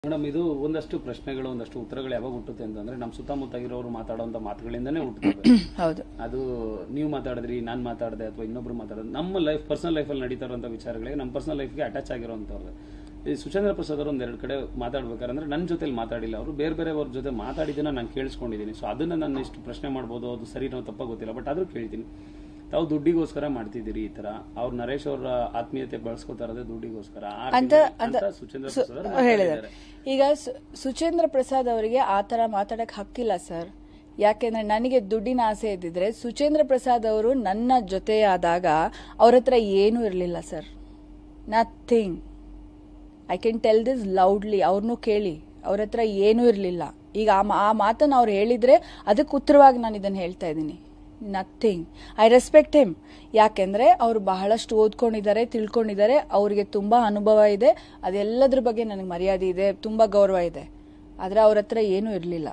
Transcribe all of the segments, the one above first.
Madam ಇದು ಒಂದಷ್ಟು ಪ್ರಶ್ನೆಗಳು ಒಂದಷ್ಟು ಉತ್ತರಗಳು ಯಾವಾಗ ಹುಟ್ಟುತ್ತೆ ಅಂತಂದ್ರೆ ನಮ್ಮ ಸುತ್ತಮುತ್ತ ಇರೋರು ಮಾತಾಡುವಂತ ಮಾತುಗಳಿಂದನೇ ಹುಟ್ಟುತ್ತವೆ ಹೌದು ಅದು ನೀವು ಮಾತಾಡಿದ್ರಿ ನಾನು ಮಾತಾಡಿದೆ ಅಥವಾ ಇನ್ನೊಬ್ರು ಮಾತಾಡೋದು ನಮ್ಮ ಲೈಫ್ ಪರ್ಸನಲ್ ಲೈಫಲ್ಲಿ ನಡೀತಾ ಇರುವಂತ ವಿಚಾರಗಳಿಗೆ ನಮ್ಮ ಪರ್ಸನಲ್ ಲೈಫ್ಗೆ ಅಟ್ಯಾಚ್ ಆಗಿರುವಂತವ್ರು ಈ ಸುಚೇಂದ್ರ ಪ್ರಸಾದ್ ಅವರು ಒಂದೆರಡು ಕಡೆ ಮಾತಾಡ್ಬೇಕಾದ್ರೆ ನನ್ನ ಜೊತೆಲಿ ಮಾತಾಡಿಲ್ಲ ಅವರು ಬೇರೆ ಬೇರೆ ಅವ್ರ ಜೊತೆ ಮಾತಾಡಿದ್ದನ್ನ ನಾನು ಕೇಳಿಸ್ಕೊಂಡಿದ್ದೀನಿ ಸೊ ಅದನ್ನ ನಾನು ಇಷ್ಟು ಪ್ರಶ್ನೆ ಮಾಡ್ಬೋದು ಅದು ಸರಿ ನಾವು ತಪ್ಪ ಗೊತ್ತಿಲ್ಲ ಬಟ್ ಆದ್ರೂ ಕೇಳ್ತೀನಿ ತಾವು ದುಡ್ಡಿಗೋಸ್ಕರ ಮಾಡ್ತಿದ್ದೀರಿ ಈ ತರ ಅವ್ರ ನರೇಶ್ ಅವರ ಆತ್ಮೀಯತೆ ಬಳಸ್ಕೊತಾ ಇರೋದೇ ದುಡ್ಡಿಗೋಸ್ಕರ ಆ ಅಂತ ರೀತಿ ಅಂತ ಅಂತ ಸುಚೇಂದ್ರ ಸು- ಪ್ರಸಾದ್ ಅವರು ಹೇಳಿದ್ದಾರೆ ಮಾತಾಡಿದ್ದಾರೆ. ಈಗ ಸು- ಸುಚೇಂದ್ರ ಪ್ರಸಾದ್ ಅವರಿಗೆ ಆ ತರ ಮಾತಾಡಕ್ ಹಕ್ಕಿಲ್ಲ ಸರ್ ಯಾಕೆಂದ್ರೆ ನನಗೆ ದುಡ್ಡಿನ ಆಸೆ ಇದ್ದಿದ್ರೆ ಸುಚೇಂದ್ರ ಪ್ರಸಾದ್ ಅವರು ನನ್ನ ಜೊತೆ ಆದಾಗ ಅವ್ರ ಹತ್ರ ಏನೂ ಇರಲಿಲ್ಲ sir nothing I can tell this loudly ಅವ್ರನ್ನೂ ಕೇಳಿ ಅವ್ರ ಹತ್ರ ಏನೂ ಇರಲಿಲ್ಲ ಈಗ ಆ ಮಾ- ಆ ಮಾತನ್ನು ಅವ್ರು ಹೇಳಿದ್ರೆ ಅದಕ್ಕೆ ಉತ್ತರವಾಗಿ ನಾನು ಇದನ್ನು ಹೇಳ್ತಾ ಇದ್ದೀನಿ ನಥಿಂಗ್ ಐ ರೆಸ್ಪೆಕ್ಟ್ ಹಿಮ್ ಯಾಕೆಂದ್ರೆ ಅವರು ಬಹಳಷ್ಟು ಓದ್ಕೊಂಡಿದ್ದಾರೆ ತಿಳ್ಕೊಂಡಿದ್ದಾರೆ ಅವರಿಗೆ ತುಂಬಾ ಅನುಭವ ಇದೆ ಅದೆಲ್ಲದ್ರ ಬಗ್ಗೆ ನನಗೆ ಮರ್ಯಾದೆ ಇದೆ ತುಂಬಾ ಗೌರವ ಇದೆ ಆದ್ರೆ ಅವ್ರ ಹತ್ರ ಏನೂ ಇರಲಿಲ್ಲ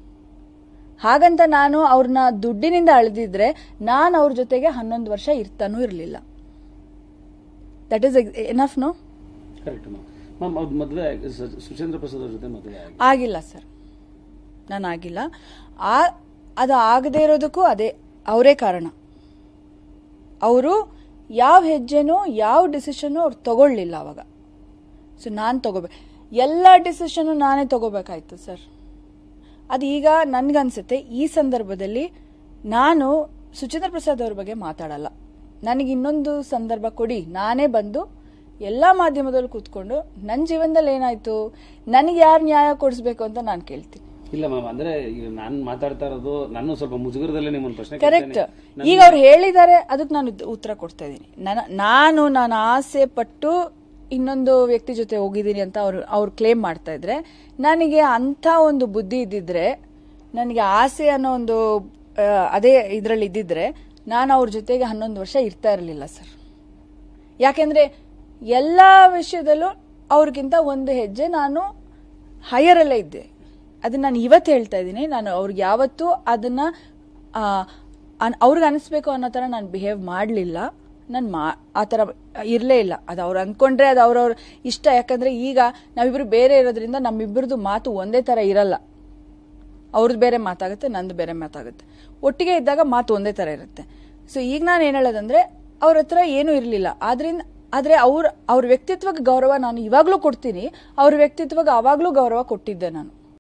ಹಾಗಂತ ನಾನು ಅವ್ರನ್ನ ದುಡ್ಡಿನಿಂದ ಅಳೆದಿದ್ರೆ ನಾನು ಅವ್ರ ಜೊತೆಗೆ ಹನ್ನೊಂದು ವರ್ಷ ಇರ್ತಾನೂ ಇರಲಿಲ್ಲ that is enough no correct ma'am ma'am ಅವ್ರ ಮದುವೆ ಸುಚೇಂದ್ರ ಪ್ರಸಾದ್ ಅವ್ರ ಜೊತೆ ಮದುವೆ ಆಗಿ ಆಗಿಲ್ಲ ಸರ್ ನಾನು ಆಗಿಲ್ಲ ಆ ಅದು ಆಗದೇ ಇರೋದಕ್ಕೂ ಅದೇ ಅವರೇ ಕಾರಣ ಅವರು ಯಾವ ಹೆಜ್ಜೆನೂ ಯಾವ ಡಿಸಿಷನ್ನು ಅವ್ರು ತಗೊಳ್ಳಿಲ್ಲ ಅವಾಗ ಸೊ ನಾನು ತಗೋಬೇಕು ಎಲ್ಲ ಡಿಸಿಷನ್ನು ನಾನೇ ತಗೋಬೇಕಾಯ್ತು ಸರ್ ಅದು ಈಗ ನನ್ಗನ್ಸುತ್ತೆ ಈ ಸಂದರ್ಭದಲ್ಲಿ ನಾನು ಸುಚೇಂದ್ರ ಪ್ರಸಾದ್ ಅವ್ರ ಬಗ್ಗೆ ಮಾತಾಡಲ್ಲ ನನಗೆ ಇನ್ನೊಂದು ಸಂದರ್ಭ ಕೊಡಿ ನಾನೇ ಬಂದು ಎಲ್ಲ ಮಾಧ್ಯಮದಲ್ಲೂ ಕೂತ್ಕೊಂಡು ನನ್ನ ಜೀವನದಲ್ಲಿ ಏನಾಯ್ತು ನನಗೆ ಯಾರು ನ್ಯಾಯ ಕೊಡಿಸ್ಬೇಕು ಅಂತ ನಾನು ಕೇಳ್ತೀನಿ ಇಲ್ಲ ಮ್ಯಾಮ್ ಅಂದ್ರೆ ಈಗ ನಾನು ಮಾತಾಡ್ತಾ ಇರೋದು ನಾನು ಸ್ವಲ್ಪ ಮುಜುಗರದಲ್ಲೇ ನಿಮ್ಮನ್ನ ಪ್ರಶ್ನೆ ಕರೆಕ್ಟ್ ಕೇಳ್ತೇನೆ. ಈಗ ಅವ್ರು ಹೇಳಿದ್ದಾರೆ ಅದಕ್ಕೆ ನಾನು ಉತ್- ಉತ್ತರ ಕೊಡ್ತಾ ಇದ್ದೀನಿ ನನ್ನ- ನಾನು ನಾನು ಆಸೆ ಪಟ್ಟು ಇನ್ನೊಂದು ವ್ಯಕ್ತಿ ಜೊತೆ ಹೋಗಿದ್ದೀನಿ ಅಂತ ಅವ್ರು ಅವ್ರು ಕ್ಲೇಮ್ ಮಾಡ್ತಾ ಇದ್ರೆ ನನಗೆ ಅಂತ ಒಂದು ಬುದ್ಧಿ ಇದ್ದಿದ್ರೆ ನನಗೆ ಆಸೆ ಅನ್ನೋ ಒಂದು ಆ, ಅದೇ ಇದರಲ್ಲಿ ಇದ್ದಿದ್ರೆ ನಾನು ಅವ್ರ ಜೊತೆಗೆ ಹನ್ನೊಂದು ವರ್ಷ ಇರ್ತಾ ಇರಲಿಲ್ಲ ಸರ್ ಯಾಕೆಂದ್ರೆ ಎಲ್ಲ ವಿಷಯದಲ್ಲೂ ಅವ್ರಿಗಿಂತ ಒಂದು ಹೆಜ್ಜೆ ನಾನು ಹೈಯರ್ ಅಲ್ಲೇ ಇದ್ದೆ ಅದನ್ನ ನಾನು ಇವತ್ತು ಹೇಳ್ತಾ ಇದ್ದೀನಿ ನಾನು ಅವ್ರಿಗೆ ಯಾವತ್ತೂ ಅದನ್ನ ಆ, ಅನ್- ಅವ್ರಿಗೆ ಅನಿಸ್ಬೇಕು ಅನ್ನೋ ಥರ ನಾನು ಬಿಹೇವ್ ಮಾಡಲಿಲ್ಲ ನಾನು ಮಾ ಆ ಥರ ಇರಲೇ ಇಲ್ಲ ಅದು ಅವ್ರು ಅಂದ್ಕೊಂಡ್ರೆ ಅದು ಅವ್ರವ್ರ ಇಷ್ಟ ಯಾಕಂದ್ರೆ ಈಗ ನಾವಿಬ್ರು ಬೇರೆ ಇರೋದ್ರಿಂದ ನಮ್ಮಿಬ್ಬರದು ಮಾತು ಒಂದೇ ಥರ ಇರಲ್ಲ ಅವ್ರದ್ದು ಬೇರೆ ಮಾತಾಗುತ್ತೆ ನಂದು ಬೇರೆ ಮಾತಾಗುತ್ತೆ ಒಟ್ಟಿಗೆ ಇದ್ದಾಗ ಮಾತು ಒಂದೇ ಥರ ಇರುತ್ತೆ ಸೊ ಈಗ ನಾನು ಏನು ಹೇಳೋದಂದ್ರೆ ಅವ್ರ ಹತ್ರ ಏನೂ ಇರಲಿಲ್ಲ ಆದ್ರಿಂದ ಆದರೆ ಅವ್ರ ಅವ್ರ ವ್ಯಕ್ತಿತ್ವಕ್ಕೆ ಗೌರವ ನಾನು ಇವಾಗಲೂ ಕೊಡ್ತೀನಿ ಅವ್ರ ವ್ಯಕ್ತಿತ್ವಕ್ಕೆ ಅವಾಗಲೂ ಗೌರವ ಕೊಟ್ಟಿದ್ದೆ ನಾನು